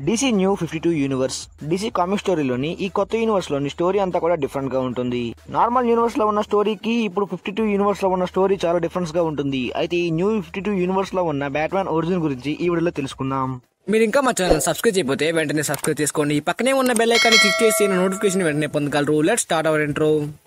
DC new fifty two universe DC comic స్టోరీలోని ఈ కొత్త యూనివర్స్ లోని స్టోరీ అంతా కూడా డిఫరెంట్ గా ఉంటుంది నార్మల్ యూనివర్స్ లో ఉన్న స్టోరీకి ఇప్పుడు ఫిఫ్టీ టూ యూనివర్స్ లో ఉన్న స్టోరీ చాలా డిఫరెన్స్ గా ఉంటుంది అయితే ఈ న్యూ ఫిఫ్టీ టూ యూనివర్స్ లో ఉన్న బ్యాట్మ్యాన్ ఒరిజిన్ గురించి ఈ వీడియోలో తెలుసుకుందాం మీరు ఇంకా మా ఛానల్ సబ్స్క్రైబ్ చేయకపోతే వెంటనే సబ్స్క్రైబ్ చేసుకోండి పక్కనే ఉన్న బెల్ ఐకాన్ క్లిక్ చేసి నోటిఫికేషన్ వెంటనే పొందగలరు లెట్ స్టార్ట్ అవర్ ఇంట్రో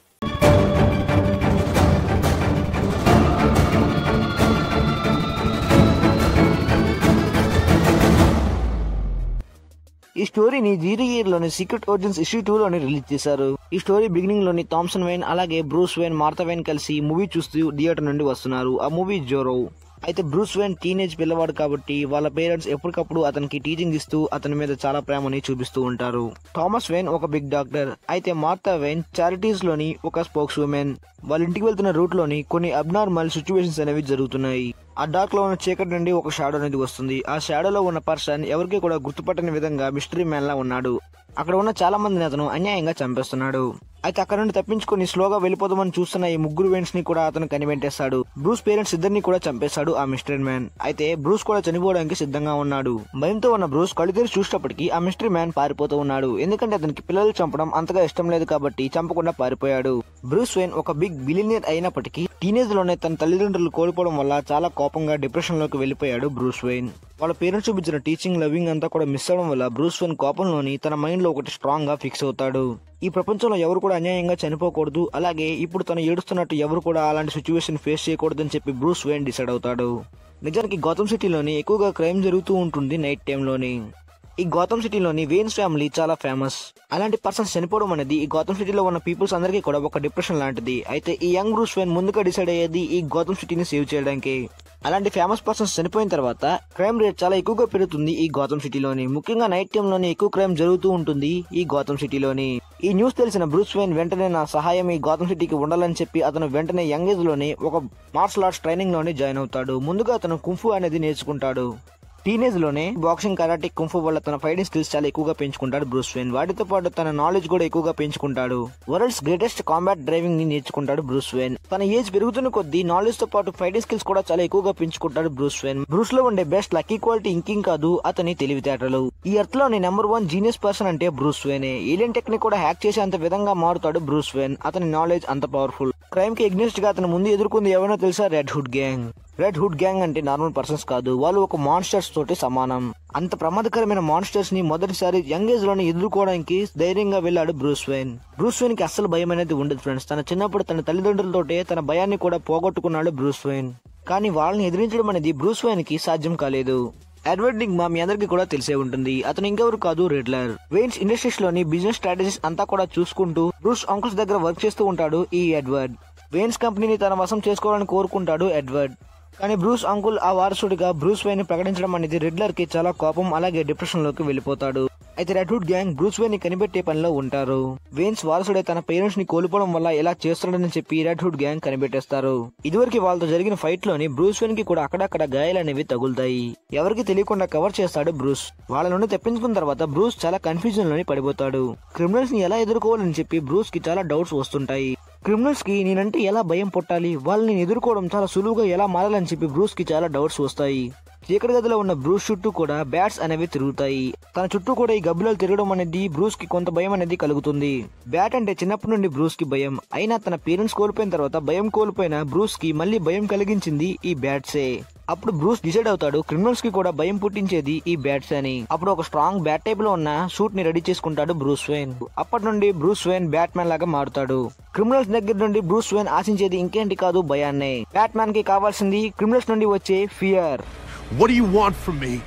ఈ స్టోరీని జీరో ఇయర్ లోని సీక్రెట్ ఒరిజిన్స్ ఇష్యూ టూ లోని రిలీజ్ చేశారు ఈ స్టోరీ బిగినింగ్ లోని థామ్సన్ వైన్ అలాగే బ్రూస్ వైన్ మార్తా వైన్ కలిసి మూవీ చూస్తూ థియేటర్ నుండి వస్తున్నారు ఆ మూవీ జోరో అయితే బ్రూస్ వైన్ టీనేజ్ పిల్లవాడు కాబట్టి వాళ్ళ పేరెంట్స్ ఎప్పటికప్పుడు అతనికి టీచింగ్ ఇస్తూ అతని మీద చాలా ప్రేమని చూపిస్తూ ఉంటారు థామస్ వైన్ ఒక బిగ్ డాక్టర్ అయితే మార్తా వైన్ చారిటీస్ లోని ఒక స్పోక్స్ ఉమెన్ వాళ్ళ ఇంటికి వెళ్తున్న రూట్ లోని కొన్ని అబ్నార్మల్ సిచ్యువేషన్స్ అనేవి జరుగుతున్నాయి ఆ డార్క్ లో ఉన్న చీకటి నుండి ఒక షాడో అనేది వస్తుంది ఆ షాడోలో ఉన్న పర్సన్ ఎవరికి కూడా గుర్తుపట్టని విధంగా మిస్టరీ మ్యాన్ లా ఉన్నాడు అక్కడ ఉన్న చాలా మందిని అతను అన్యాయంగా చంపేస్తున్నాడు అయితే అక్కడ నుండి తప్పించుకొని స్లోగా వెళ్ళిపోదామని చూస్తున్న ఈ ముగ్గురు వెంట్స్ ని కూడా అతను కనిపెట్టేస్తాడు బ్రూస్ పేరెంట్స్ ఇద్దరిని కూడా చంపేశాడు ఆ మిస్టరీ మ్యాన్ అయితే బ్రూస్ కూడా చనిపోవడానికి సిద్ధంగా ఉన్నాడు భయంతో ఉన్న బ్రూస్ కళ్ళు తెరిచి చూసేటప్పటికి ఆ మిస్టరీ మ్యాన్ పారిపోతూ ఉన్నాడు ఎందుకంటే అతనికి పిల్లలు చంపడం అంతగా ఇష్టం లేదు కాబట్టి చంపకుండా పారిపోయాడు బ్రూస్ వెయిన్ ఒక బిగ్ బిలినియర్ అయినప్పటికీ టీనేజ్ లోనే తన తల్లిదండ్రులు కోల్పోవడం వల్ల చాలా కోపంగా డిప్రెషన్ లోకి వెళ్ళిపోయాడు బ్రూస్ వెయిన్ వాళ్ళ పేరెంట్స్ చూపించిన టీచింగ్ లవింగ్ అంతా కూడా మిస్ అవడం వల్ల బ్రూస్ వెయిన్ కోపంలోని తన మైండ్ లో ఒకటి స్ట్రాంగ్ గా ఫిక్స్ అవుతాడు ఈ ప్రపంచంలో ఎవరు కూడా అన్యాయంగా చనిపోకూడదు అలాగే ఇప్పుడు తను ఏడుస్తున్నట్టు ఎవరు కూడా అలాంటి సిచ్యువేషన్ ఫేస్ చేయకూడదని చెప్పి బ్రూస్ వెయిన్ డిసైడ్ అవుతాడు నిజానికి గౌతమ్ సిటీలోని ఎక్కువగా క్రైమ్ జరుగుతూ ఉంటుంది నైట్ టైంలోని ఈ గౌతమ్ సిటీలోని వేన్స్ ఫ్యామిలీ చాలా ఫేమస్ అలాంటి పర్సన్స్ చనిపోవడం అనేది ఈ గౌతమ్ సిటీలో ఉన్న పీపుల్స్ అందరికీ కూడా ఒక డిప్రెషన్ లాంటిది అయితే ఈ యంగ్ బ్రూస్ వెన్ ముందుగా డిసైడ్ అయ్యేది ఈ గౌతమ్ సిటీని సేవ్ చేయడానికి అలాంటి ఫేమస్ పర్సన్స్ చనిపోయిన తర్వాత క్రైమ్ రేట్ చాలా ఎక్కువగా పెరుగుతుంది ఈ గౌతమ్ సిటీలోని ముఖ్యంగా నైట్ టైం లోని ఎక్కువ క్రైమ్ జరుగుతూ ఉంటుంది ఈ గౌతమ్ సిటీలోని ఈ న్యూస్ తెలిసిన బ్రూస్ వెయిన్ వెంటనే నా సహాయం ఈ గౌతమ్ సిటీకి ఉండాలని చెప్పి అతను వెంటనే యంగ్ ఏజ్ లోనే ఒక మార్షల్ ఆర్ట్స్ ట్రైనింగ్ లోనే జాయిన్ అవుతాడు ముందుగా అతను కుంఫు అనేది నేర్చుకుంటాడు టీనేజ్ లోనే బాక్సింగ్ కరాటే కుంఫు వల్ల తన ఫైటింగ్ స్కిల్స్ చాలా ఎక్కువగా పెంచుకుంటాడు బ్రూస్ వెయిన్ వాటితో పాటు తన నాలెడ్జ్ కూడా ఎక్కువగా పెంచుకుంటాడు వరల్డ్స్ గ్రేటెస్ట్ కాంబాట్ డ్రైవింగ్ ని నేర్చుకుంటాడు బ్రూస్ వెయిన్ తన ఏజ్ పెరుగుతున్న కొద్దీ నాలెడ్జ్ తో పాటు ఫైటింగ్ స్కిల్స్ కూడా చాలా ఎక్కువగా పెంచుకుంటాడు బ్రూస్ వెయిన్ బ్రూస్ లో ఉండే బెస్ట్ లక్కీ క్వాలిటీ ఇంకింగ్ కాదు అతని తెలివితేటలు ఈ ఎర్త్ లోని నెంబర్ వన్ జీనియస్ పర్సన్ అంటే బ్రూస్ వెయిన్ ఏలియన్ టెక్నిక్ కూడా హ్యాక్ చేసే అంత విధంగా మారుతాడు బ్రూస్ వెయిన్ అతని నాలెడ్జ్ అంత పవర్ఫుల్ క్రైమ్ కి ఎగ్నెస్ట్ గా అతను ముందు ఎదుర్కొంది ఎవరో తెలుసా red hood gang red hood gang అంటే నార్మల్ పర్సన్స్ కాదు వాళ్ళు ఒక మాన్స్టర్స్ తోటి సమానం అంత ప్రమాదకరమైన మాన్స్టర్స్ ని మొదటిసారి యంగ్ ఏజ్ లోనే ఎదుర్కోవడానికి ధైర్యంగా వెళ్ళాడు బ్రూస్ వెయిన్ బ్రూస్ వెయిన్ కి అస్సలు భయం అనేది ఉండదు ఫ్రెండ్స్ తన చిన్నప్పుడు తన తల్లిదండ్రులతోటే తన భయాన్ని కూడా పోగొట్టుకున్నాడు బ్రూస్ వెయిన్ కానీ వాళ్ళని ఎదిరించడం అనేది బ్రూస్ వెయిన్ కి సాధ్యం కాలేదు ఎడ్వర్డ్ నిగ్మా మీ అందరికీ కూడా తెలిసే ఉంటుంది అతను ఇంకెవరు కాదు రెడ్లర్ వెయిన్స్ ఇండస్ట్రీస్ లోని బిజినెస్ స్ట్రాటజీస్ అంతా కూడా చూసుకుంటూ బ్రూస్ అంకుల్స్ దగ్గర వర్క్ చేస్తూ ఉంటాడు ఈ ఎడ్వర్డ్ వెయిన్స్ కంపెనీని తన వశం చేసుకోవాలని కోరుకుంటాడు ఎడ్వర్డ్ కానీ బ్రూస్ అంకుల్ ఆ వారసుడిగా బ్రూస్ వెయిన్ ప్రకటించడం అనేది రెడ్లర్ కి చాలా కోపం అలాగే డిప్రెషన్ లోకి వెళ్ళిపోతాడు అయితే red hood gang Bruce Wayne ని కనిపెట్టే పనిలో ఉంటారు వెయిన్స్ వారసుడే తన పేరెంట్స్ ని కోల్పోవడం వల్ల ఎలా చేస్తున్నాడని చెప్పి రెడ్ హుడ్ గ్యాంగ్ కనిపెట్టేస్తారు ఇదివరకు వాళ్ళతో జరిగిన ఫైట్ లోని బ్రూస్ వెయిన్ కి కూడా అక్కడక్కడ గాయాలనేవి తగులుతాయి ఎవరికి తెలియకుండా కవర్ చేస్తాడు బ్రూస్ వాళ్ళ నుండి తప్పించుకున్న తర్వాత బ్రూస్ చాలా కన్ఫ్యూజన్ లోని పడిపోతాడు క్రిమినల్స్ ని ఎలా ఎదుర్కోవాలని చెప్పి బ్రూస్ కి చాలా డౌట్స్ వస్తుంటాయి క్రిమినల్స్ కి నేనంటే ఎలా భయం పుట్టాలి వాళ్ళని ఎదుర్కోవడం చాలా సులువుగా ఎలా మారాలని చెప్పి బ్రూస్ కి చాలా డౌట్స్ వస్తాయి చీకటి గదిలో ఉన్న బ్రూస్ చుట్టూ కూడా బ్యాట్స్ అనేవి తిరుగుతాయి తన చుట్టూ కూడా ఈ గబ్బిలాలు తిరగడం అనేది బ్రూస్ కి కొంత భయం అనేది కలుగుతుంది బ్యాట్ అంటే చిన్నప్పటి నుండి బ్రూస్ కి భయం అయినా తన పేరెంట్స్ కోల్పోయిన తర్వాత భయం కోల్పోయిన బ్రూస్ కి మళ్ళీ భయం కలిగించింది ఈ బ్యాట్సే అప్పుడు బ్రూస్ డిసైడ్ అవుతాడు క్రిమినల్స్ కి కూడా భయం పుట్టించేది ఈ బ్యాట్స్ అని అప్పుడు ఒక స్ట్రాంగ్ బ్యాట్ టైప్ లో ఉన్న సూట్ ని రెడీ చేసుకుంటాడు బ్రూస్ వెయిన్ అప్పటి నుండి బ్రూస్ వెయిన్ బ్యాట్ మ్యాన్ లాగా మారుతాడు క్రిమినల్స్ దగ్గర నుండి బ్రూస్ వెయిన్ ఆశించేది ఇంకేంటి కాదు భయాన్నే బ్యాట్ మ్యాన్ కి కావాల్సింది క్రిమినల్స్ నుండి వచ్చే fear What do you want from me?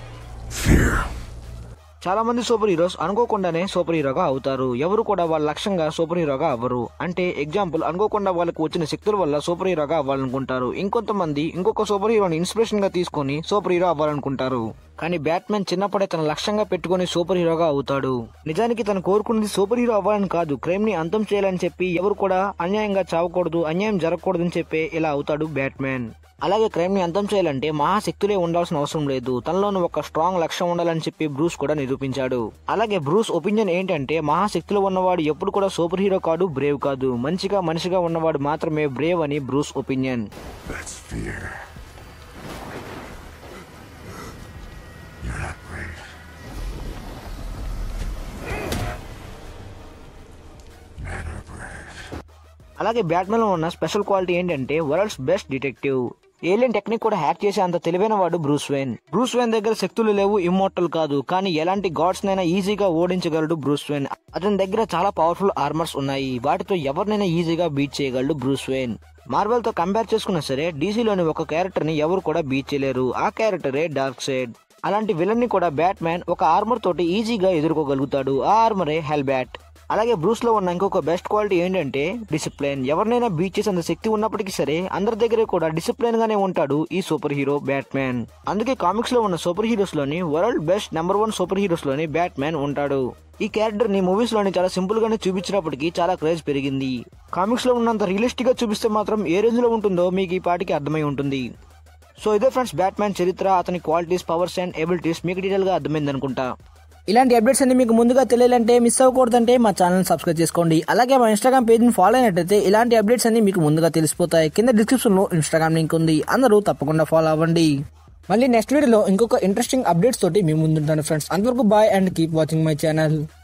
Fear. చాలా మంది సూపర్ హీరోస్ అనుకోకుండానే సూపర్ హీరోగా అవుతారు ఎవరు కూడా వాళ్ళ లక్ష్యంగా సూపర్ హీరోగా అవ్వరు అంటే ఎగ్జాంపుల్ అనుకోకుండా వాళ్ళకు వచ్చిన శక్తుల వల్ల సూపర్ హీరోగా అవ్వాలనుకుంటారు ఇంకొంతమంది ఇంకొక సూపర్ హీరోని ఇన్స్పిరేషన్ గా తీసుకొని సూపర్ హీరో అవ్వాలనుకుంటారు కానీ బ్యాట్మెన్ చిన్నప్పుడే తన లక్ష్యంగా పెట్టుకుని సూపర్ హీరోగా అవుతాడు నిజానికి తను కోరుకున్నది సూపర్ హీరో అవ్వాలని కాదు క్రైమ్ ని అంతం చేయాలని చెప్పి ఎవరు కూడా అన్యాయంగా చావకూడదు అన్యాయం జరగకూడదని చెప్పి ఇలా అవుతాడు బ్యాట్మెన్ అలాగే క్రైమ్ ని అంతం చేయాలంటే మహాశక్తులే ఉండాల్సిన అవసరం లేదు తనలోని ఒక స్ట్రాంగ్ లక్ష్యం ఉండాలని చెప్పి బ్రూస్ కూడా నిరూపించాడు అలాగే బ్రూస్ ఒపీనియన్ ఏంటంటే మహాశక్తులు ఉన్నవాడు ఎప్పుడు కూడా సూపర్ హీరో కాదు బ్రేవ్ కాదు మంచిగా మనిషిగా ఉన్నవాడు మాత్రమే బ్రేవ్ అని Bruce opinion That's fear. You're not brave. అలాగే బ్యాట్మెన్ లో ఉన్న స్పెషల్ క్వాలిటీ ఏంటంటే world's best detective alien technique కూడా హ్యాక్ చేసే అంత తెలివైన వాడు బ్రూస్ వేన్ బ్రూస్ వేన్ దగ్గర శక్తులు లేవు ఇమ్మోర్టల్ కాదు కానీ ఎలాంటి గాడ్స్ నైనా ఈజీగా ఓడించగలడు బ్రూస్ వేన్ అతని దగ్గర చాలా పవర్ఫుల్ ఆర్మర్స్ ఉన్నాయి వాటితో ఎవరినైనా ఈజీగా బీట్ చేయగలడు బ్రూస్ వేన్ మార్వెల్ తో కంపేర్ చేసుకున్నా సరే డీసీలోని ఒక క్యారెక్టర్ ని ఎవరు కూడా బీట్ చేయలేరు ఆ క్యారెక్టరే డార్క్ సైడ్ అలాంటి విలన్ ని కూడా బ్యాట్ మ్యాన్ ఒక ఆర్మర్ తోటి ఈజీగా ఎదుర్కోగలుగుతాడు ఆ ఆర్మరే హెల్ బ్యాట్ అలాగే బ్రూస్ లో ఉన్న ఇంకొక బెస్ట్ క్వాలిటీ ఏంటంటే డిసిప్లిన్ ఎవరినైనా బీట్ చేసేంత శక్తి ఉన్నప్పటికీ సరే అందరి దగ్గర కూడా డిసిప్లిన్ గానే ఉంటాడు ఈ సూపర్ హీరో బ్యాట్ మ్యాన్ అందుకే కామిక్స్ లో ఉన్న సూపర్ హీరోస్ లోని world best number one super heroes లోని బ్యాట్ మ్యాన్ ఉంటాడు ఈ క్యారెక్టర్ ని మూవీస్ లోని చాలా సింపుల్ గానే చూపించినప్పటికీ చాలా క్రేజ్ పెరిగింది కామిక్స్ లో ఉన్నంత రియలిస్టిక్ గా చూపిస్తే మాత్రం ఏ రేంజ్ లో ఉంటుందో మీకు ఈ పాటికి అర్థమై ఉంటుంది సో ఇదే ఫ్రెండ్స్ బ్యాట్ మ్యాన్ చరిత్ర అతని క్వాలిటీస్ పవర్స్ అండ్ ఎబిలిటీస్ మీకు డీటెయిల్ గా అర్థమైంది అనుకుంటా ఇలాంటి అప్డేట్స్ అన్ని మీకు ముందుగా తెలియాలంటే మిస్ అవ్వకూడదంటే మా ఛానల్ సబ్స్క్రైబ్ చేసుకోండి అలాగే మా ఇన్స్టాగ్రామ్ పేజ్ ని ఫాలో అయినట్టయితే ఇలాంటి అప్డేట్స్ అన్ని మీకు ముందుగా తెలిసిపోతాయి కింద డిస్క్రిప్షన్ లో ఇన్స్టాగ్రామ్ లింక్ ఉంది అందరూ తప్పకుండా ఫాలో అవ్వండి మళ్ళీ నెక్స్ట్ వీడియోలో ఇంకొక ఇంట్రెస్టింగ్ అప్డేట్స్ తోటి మీ ముందుంటాను ఫ్రెండ్స్ అంతవరకు bye and keep watching my channel